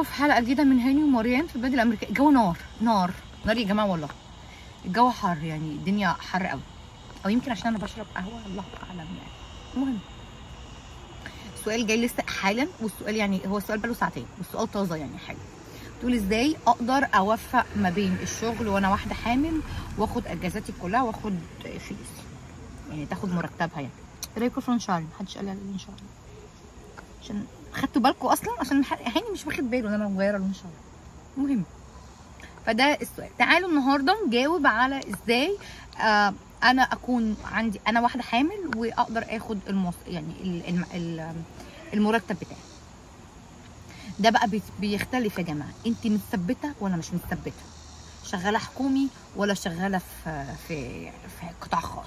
في حلقه جديده من هاني ومريان في البلد الامريكيه الجو نار نار نار يا جماعه والله الجو حر يعني الدنيا حر قوي او يمكن عشان انا بشرب قهوه الله اعلم يعني المهم السؤال جاي لسه حالا والسؤال يعني هو السؤال بقاله ساعتين والسؤال طازه يعني حالا تقول ازاي اقدر اوفق ما بين الشغل وانا واحده حامل واخد اجازاتي كلها واخد فلوسي يعني تاخد مرتبها يعني ايه رايكم في شعري محدش قال لي ان شاء الله عشان خدتوا بالكم اصلا عشان هاني مش واخد باله ان انا مغيره لون شعري المهم فده السؤال تعالوا النهارده نجاوب على ازاي آه انا اكون عندي انا واحده حامل واقدر اخد المص... يعني ال... ال... ال... المرتب بتاعي ده بقى بي- بيختلف يا جماعه انت متثبته ولا مش متثبته شغاله حكومي ولا شغاله في في في قطاع خاص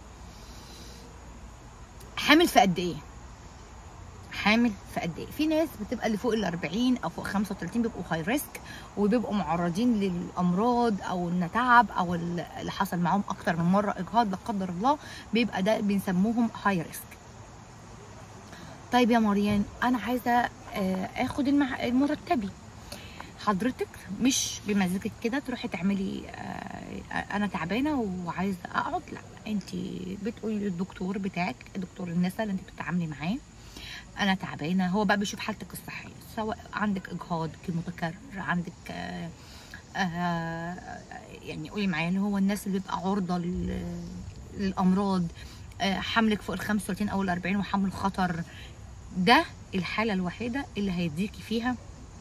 حامل في قد ايه حامل في قد ايه في ناس بتبقى اللي فوق ال 40 او فوق 35 بيبقوا هاي ريسك وبيبقوا معرضين للامراض او ان تعب او اللي حصل معاهم اكتر من مره اجهاض لا قدر الله بيبقى ده بنسموهم هاي ريسك طيب يا مريان انا عايزه آه، اخد المع... مرتبي حضرتك مش بمزاجك كده تروحي تعملي آه، انا تعبانه وعايزه اقعد لا انت بتقولي للدكتور بتاعك دكتور النساء اللي انت بتتعاملي معاه انا تعبانه هو بقى بيشوف حالتك الصحيه سواء عندك اجهاض متكرر عندك آه آه يعني قولي معايا اللي هو الناس اللي بيبقى عرضه لل- للامراض آه حملك فوق ال 35 او ال 40 وحمل خطر ده الحاله الوحيده اللي هيديكي فيها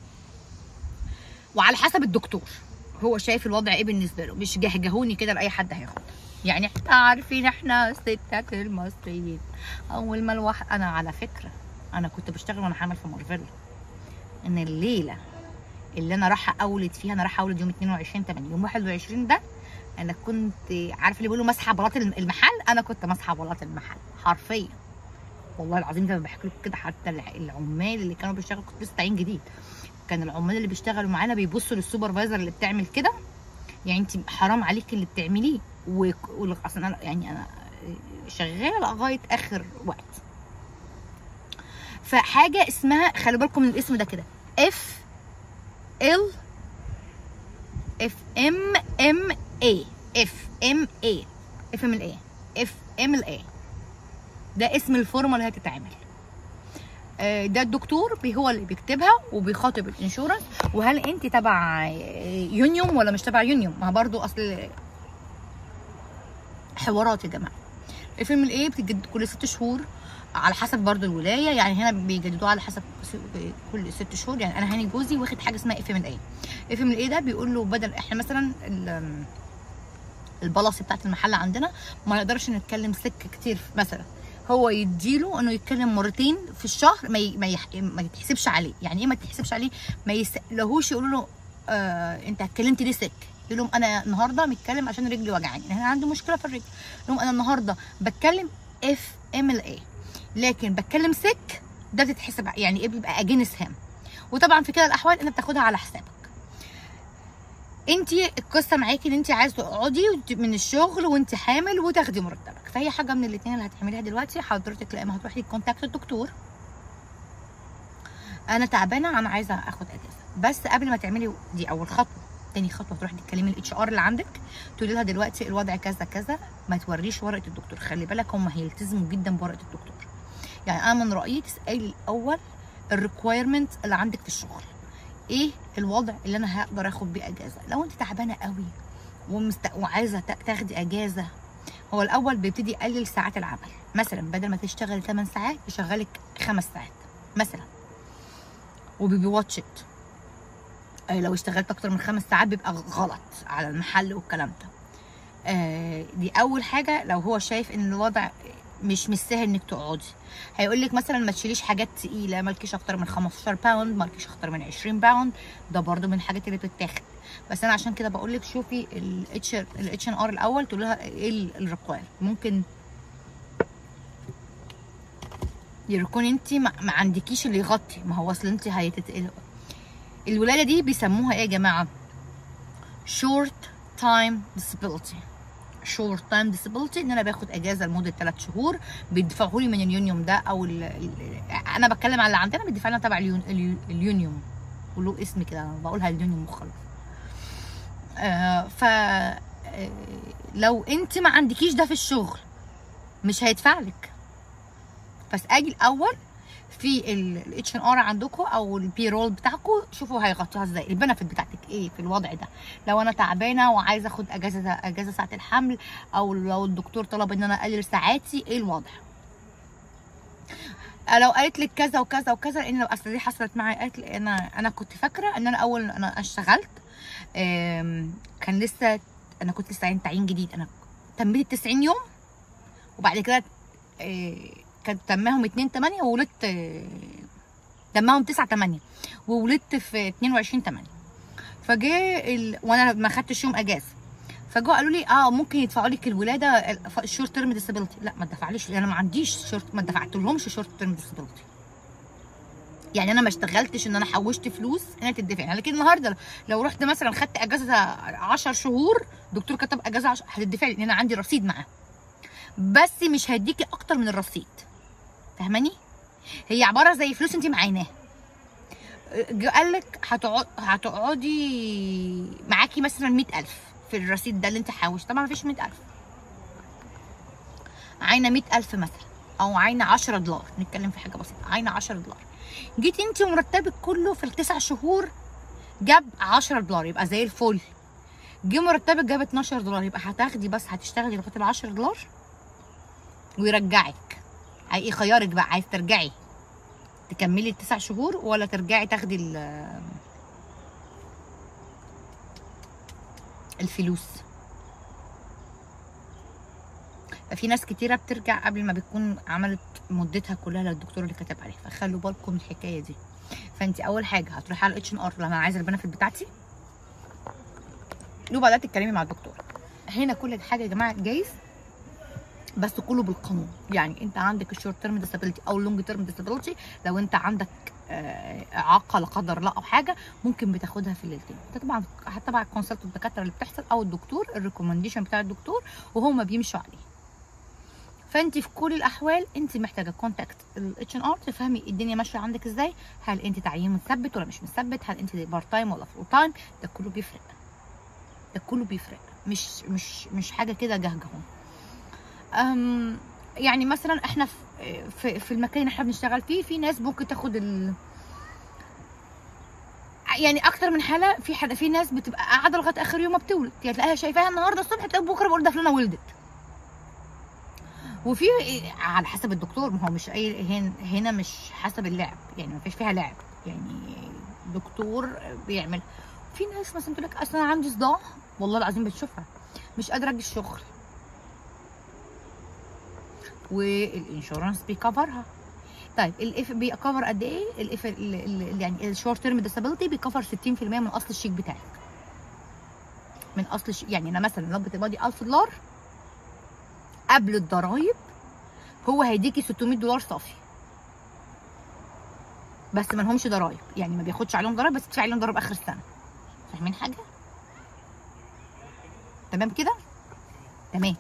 وعلى حسب الدكتور هو شايف الوضع ايه بالنسبه له مش جهجهوني كده لاي حد هياخد يعني احنا عارفين احنا ستات المصريين اول ما الواحد انا على فكره انا كنت بشتغل وانا حامل في مارفيلا ان الليله اللي انا رايحه اولد فيها انا رايحه اولد يوم 22 8 يوم 21 ده انا كنت عارف اللي بيقولوا مسحه بلاط المحل انا كنت مسحه بلاط المحل حرفيا والله العظيم زي ما بحكي لكم كده حتى الع- العمال اللي كانوا بيشتغلوا كنت لسه تعيين جديد كان العمال اللي بيشتغلوا معانا بيبصوا للسوبرفايزر اللي بتعمل كده يعني انت حرام عليك اللي بتعمليه و... و... اصلا انا يعني انا شغاله لغايه اخر وقت فحاجه اسمها خلي بالكم من الاسم ده كده اف ال اف ام ام اي اف ام اي اف ام الاي اف ام الاي ده اسم الفورمه اللي هتتعمل آه، ده الدكتور بي- هو اللي بيكتبها وبيخاطب الانشورنس وهل انت تبع آه، يونيوم ولا مش تبع يونيوم ما برضو اصل حوارات يا جماعه الفيلم الايه بتتجدد كل ست شهور على حسب برضو الولايه يعني هنا بيجددوها على حسب س- كل ست شهور يعني انا هاني جوزي واخد حاجه اسمها اف ام الاي اف ام الاي ده بيقول له بدل احنا مثلا ال- البلصي بتاعت المحل عندنا ما نقدرش نتكلم سك كتير مثلا هو يديله انه يتكلم مرتين في الشهر ما ي... ما, يح... ما يتحسبش عليه يعني ايه ما يتحسبش عليه ما يسالهوش يقولوا له آه انت اتكلمت ليه سك يقول لهم انا النهارده متكلم عشان رجلي وجعاني انا عندي مشكله في الرجل يقول لهم انا النهارده بتكلم اف ام ال اي لكن بتكلم سك ده بتتحسب ع- يعني ايه بيبقى اجينس هام وطبعا في كده الاحوال انت بتاخدها على حسابك انت القصه معاكي ان انت عايزه تقعدي وت- من الشغل وانت حامل وتاخدي مرتبك فهي حاجه من الاثنين اللي هتعمليها دلوقتي حضرتك لا اما هتروحي كونتاكت الدكتور انا تعبانه انا عايزه اخد اجازه بس قبل ما تعملي دي اول خطوه تاني خطوه تروحي تكلمي الاتش ار اللي عندك تقولي لها دلوقتي الوضع كذا كذا ما توريش ورقه الدكتور خلي بالك هم هيلتزموا جدا بورقه الدكتور يعني انا من رايي تسالي الاول الريكويرمنت اللي عندك في الشغل ايه الوضع اللي انا هقدر اخد بيه اجازه لو انت تعبانه قوي ومست... وعايزه تا- تاخدي اجازه هو الاول بيبتدي يقلل ساعات العمل مثلا بدل ما تشتغلي 8 ساعات يشغلك 5 ساعات مثلا وبيواتش ات لو اشتغلت اكتر من خمس ساعات بيبقى غلط على المحل والكلام ده آه، دي اول حاجه لو هو شايف ان الوضع مش مستاهل انك تقعدي هيقول لك مثلا ما تشيليش حاجات تقيله مالكيش اكتر من 15 باوند مالكيش اكتر من 20 باوند ده برضو من الحاجات اللي بتتاخد بس انا عشان كده بقول لك شوفي الاتش الاتش ان ار الاول تقول لها ايه الريكواير ممكن يكون انت ما, ما عندكيش اللي يغطي ما هو اصل انت هيتت... الولاده دي بيسموها ايه يا جماعه short time disability short time disability ان انا باخد اجازه لمده 3 شهور بيدفعوا لي من اليونيوم ده او ال... ال... انا بتكلم على اللي عندنا بيدفع لنا تبع اليون... اليو- اليونيوم وله اسم كده أنا بقولها اليونيون وخلاص آه ف آه، لو انت ما عندكيش ده في الشغل مش هيدفع لك بس اجي الاول في الاتش ان ار عندكم او البي رول بتاعكم شوفوا هيغطوها ازاي البنفيت بتاعتك ايه في الوضع ده لو انا تعبانه وعايزه اخد اجازه اجازه ساعه الحمل او لو الدكتور طلب ان انا اقلل ساعاتي ايه الوضع لو قالت لك كذا وكذا وكذا لان اصل دي حصلت معايا قالت لي انا انا كنت فاكره ان انا اول انا اشتغلت آم، كان لسه انا كنت لسه عين تعيين جديد انا تميت 90 يوم وبعد كده آه، كان تماهم 2 8 وولدت آه، تماهم 9 8 وولدت في 22 8 فجاء ال... وانا ما خدتش يوم اجازه فجوا قالوا لي اه ممكن يدفعوا لك الولاده الشورت تيرم ديسابيلتي لا ما دفعليش انا ما عنديش شورت ما دفعت لهمش شورت تيرم ديسابيلتي يعني انا ما اشتغلتش ان انا حوشت فلوس انها تدفع يعني لكن النهارده لو رحت مثلا خدت اجازه 10 شهور دكتور كتب اجازه 10 هتدفع لي لان انا عندي رصيد معاه بس مش هيديكي اكتر من الرصيد فاهماني هي عباره زي فلوس انت معيناها قال لك هتقعد هتقعدي معاكي مثلا 100000 في الرصيد ده اللي انت حاوش طبعا مفيش 100000 عاينه 100000 مثلا او عاينه 10 دولار نتكلم في حاجه بسيطه عاينه 10 دولار جيتي انت ومرتبك كله في التسع شهور جاب 10 دولار يبقى زي الفل جه مرتبك جاب 12 دولار يبقى هتاخدي بس هتشتغلي لغايه ال 10 دولار ويرجعك هي- يخيرك بقى عايز ترجعي تكملي التسع شهور ولا ترجعي تاخدي ال- الفلوس ففي ناس كتيره بترجع قبل ما بتكون عملت مدتها كلها للدكتور اللي كتب عليها فخلوا بالكم من الحكايه دي فانت اول حاجه هتروحي على الاتش ان ار لما انا عايزه البنفيت بتاعتي وبعدين تتكلمي مع الدكتور هنا كل حاجه يا جماعه جايز بس كله بالقانون يعني انت عندك الشورت تيرم ديسابيلتي او اللونج تيرم ديسابيلتي لو انت عندك آه، اعاقه لا قدر الله او حاجه ممكن بتاخدها في الليلتين انت طبعا هتتبع كونسلت الدكاتره اللي بتحصل او الدكتور الريكومنديشن بتاع الدكتور وهما بيمشوا عليه فانت في كل الاحوال انت محتاجه كونتاكت الاتش ان ار تفهمي الدنيا ماشيه عندك ازاي هل انت تعيين مثبت ولا مش مثبت هل انت بارت تايم ولا فول تايم ده كله بيفرق ده كله بيفرق مش مش مش حاجه كده جهجهون أم يعني مثلا احنا في في, في المكان اللي احنا بنشتغل فيه في ناس ممكن تاخد ال يعني اكتر من حاله في حد في ناس بتبقى قاعده لغايه اخر يوم ما بتولد يعني تلاقيها شايفاها النهارده الصبح تلاقي بكره بقول ده فلانه ولدت وفي على حسب الدكتور ما هو مش اي هن- هنا مش حسب اللعب يعني ما فيش فيها لعب يعني دكتور بيعمل في ناس مثلا تقول لك اصل انا عندي صداع والله العظيم بتشوفها مش قادره اجي الشغل والانشورنس بيكفرها طيب الاف بيكفر قد ايه الاف ال- ال- يعني الشورت تيرم ديسابيلتي بيكفر 60% من اصل الشيك بتاعك من اصل الشيك يعني انا مثلا لو بتقبضي 1000 دولار قبل الضرايب هو هيديكي 600 دولار صافي بس ما لهمش ضرايب يعني ما بياخدش عليهم ضرايب بس بتدفعي عليهم ضرايب اخر السنه فاهمين حاجه تمام كده تمام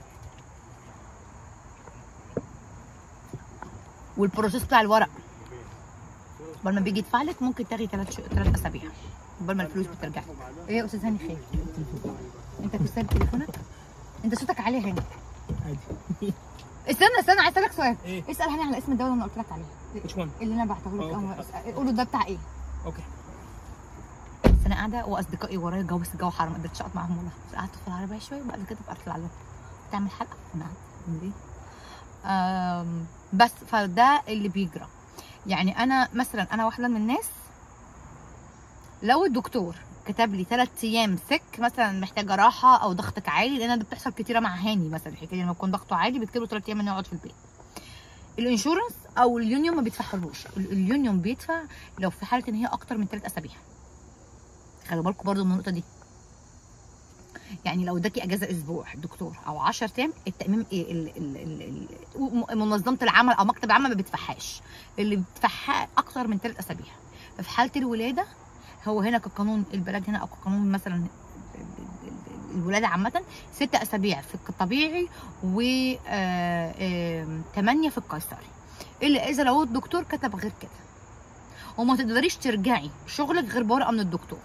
والبروسيس بتاع الورق قبل ما بيجي يدفع لك ممكن تاخدي ثلاث شو... ثلاث اسابيع قبل ما الفلوس بترجع لك. ايه يا استاذ هاني خير انت بتستلم تليفونك انت صوتك عالي هنا عادي استنى استنى عايز اسالك سؤال ايه اسال هاني على اسم الدوله اللي انا قلت لك عليه which one اللي انا بعته لك أوكي. أهو، اسأل- قولوا ده بتاع ايه اوكي بس انا قاعده واصدقائي ورايا الجو بس الجو حر ما قدرتش اقعد معاهم والله بس قعدت في العربيه شويه وبعد كده بقى اطلع لهم تعمل حلقه نعم ليه آم، بس فده اللي بيجرى يعني انا مثلا انا واحده من الناس لو الدكتور كتب لي ثلاث ايام سك مثلا محتاجه راحه او ضغطك عالي لان ده بتحصل كتيره مع هاني مثلا الحكايه دي لما يكون ضغطه عالي بيكتب له ثلاث ايام انه يقعد في البيت الانشورنس او اليونيون ما بيدفعهالوش ال- اليونيون بيدفع لو في حاله ان هي اكتر من ثلاث اسابيع خلي بالكم برضو من النقطه دي يعني لو اداكي اجازه اسبوع دكتور او 10 ايام التاميم إيه ال ال ال ال منظمه العمل او مكتب العمل ما بيدفعهاش اللي بيدفعها اكتر من ثلاث اسابيع ففي حاله الولاده هو هنا كقانون البلد هنا او كقانون مثلا ال- ال- ال- الولاده عامه ست اسابيع في الطبيعي و آه، آم، تمانية في القيصري الا اذا لو الدكتور كتب غير كده وما تقدريش ترجعي شغلك غير بورقه من الدكتور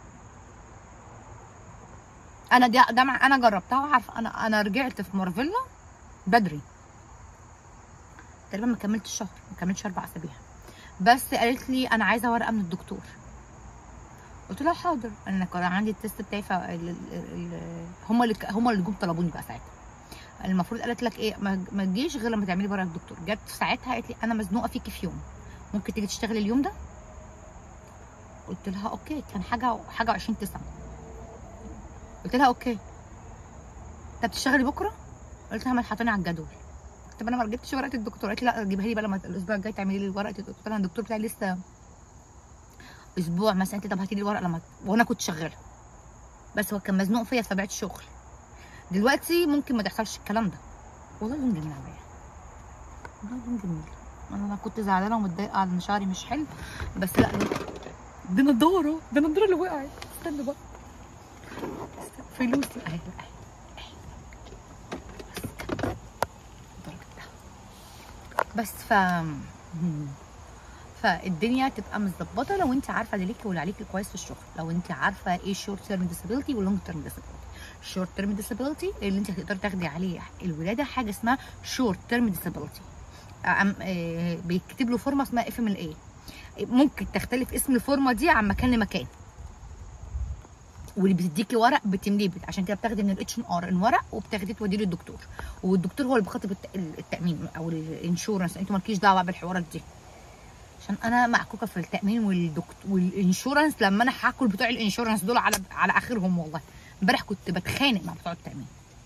انا دي ده مع- انا جربتها وعارفه انا انا رجعت في مارفيلا بدري تقريبا ما كملتش شهر ما كملتش اربع اسابيع بس قالت لي انا عايزه ورقه من الدكتور قلت لها حاضر انا كان عندي التست بتاعي ف هم اللي هم اللي جم طلبوني بقى ساعتها المفروض قالت لك ايه ما ما تجيش غير لما تعملي ورقه الدكتور جت في ساعتها قالت لي انا مزنوقه فيكي في يوم ممكن تيجي تشتغلي اليوم ده قلت لها اوكي كان حاجه حاجه 20 9 قلت لها اوكي طب تشتغلي بكره قلت لها ما حاطاني على الجدول طب انا ما جبتش ورقه الدكتور قالت لي لا جيبها لي بقى لما الاسبوع الجاي تعملي لي ورقه الدكتور قلت لها الدكتور بتاعي لسه اسبوع مثلا انت طب هاتي لي الورقه لما وانا كنت شغاله بس هو كان مزنوق فيا فبعت الشغل دلوقتي ممكن ما تحصلش الكلام ده والله اليوم جميل عليا والله اليوم جميل انا كنت زعلانه ومتضايقه على ان شعري مش حلو بس لا دي نضاره دي النضاره اللي وقعت استنى بقى استنى. فلوسي اهي اهي اهي بس كده. النضارة جبتها. بس ف مم. فالدنيا تبقى متظبطه لو انت عارفه اللي ليكي واللي عليكي كويس في الشغل لو انت عارفه ايه شورت تيرم ديسابيلتي ولونج تيرم ديسابيلتي شورت تيرم ديسابيلتي اللي انت هتقدري تاخدي عليه الولاده حاجه اسمها شورت تيرم ديسابيلتي بيكتب له فورمه اسمها اف ام ال اي ممكن تختلف اسم الفورمه دي عن مكان لمكان واللي بتديكي ورق بتمليه بت- عشان كده بتاخدي من الاتش ام ار الورق وبتاخديه توديه للدكتور والدكتور هو اللي بيخاطب الت- التامين او الانشورنس انتوا مالكيش دعوه بالحوارات دي عشان انا معكوكه في التامين والدكتور والانشورنس لما انا هاكل بتوع الانشورنس دول على على اخرهم والله امبارح كنت بتخانق مع بتوع التامين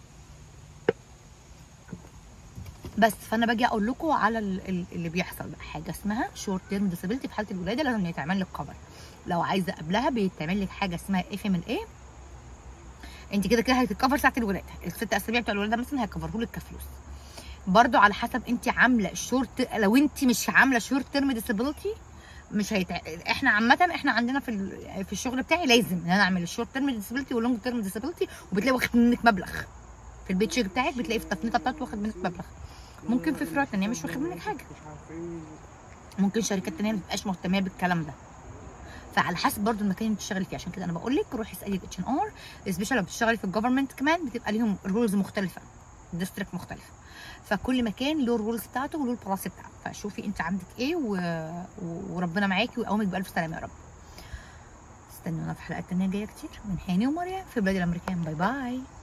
بس فانا باجي اقول لكم على ال- ال- اللي بيحصل بقى حاجه اسمها شورت تيرم ديسابيلتي في حاله الولاده لازم يتعمل لك قبر لو عايزه قبلها بيتعمل لك حاجه اسمها اف ام ال اي انت كده كده هتتكفر ساعه الولاده الست اسابيع بتوع الولاده مثلا هيكفروا لك كفلوس برضو على حسب انت عامله شورت لو انت مش عامله شورت تيرم ديسابيلتي مش هيتع... احنا عامه احنا عندنا في ال... في الشغل بتاعي لازم ان انا اعمل الشورت تيرم ديسابيلتي واللونج تيرم ديسابيلتي وبتلاقي واخد منك مبلغ في البيت شيك بتاعك بتلاقي في التفنيطه بتاعته واخد منك مبلغ ممكن في فروع تانية مش واخد منك حاجه ممكن شركات تانية ما تبقاش مهتمه بالكلام ده فعلى حسب برضو المكان اللي بتشتغلي فيه عشان كده انا بقول لك روحي اسالي الاتش ان ار سبيشال لو بتشتغلي في الجفرمنت كمان بتبقى ليهم رولز مختلفه ديستريكت مختلفه فكل مكان له الرولز بتاعته وله البلاس بتاعته فشوفي انت عندك ايه و... و... وربنا معاكي ويقومك بالف سلامه يا رب استنونا في حلقات تانية جايه كتير من هاني ومريم في بلاد الامريكان باي باي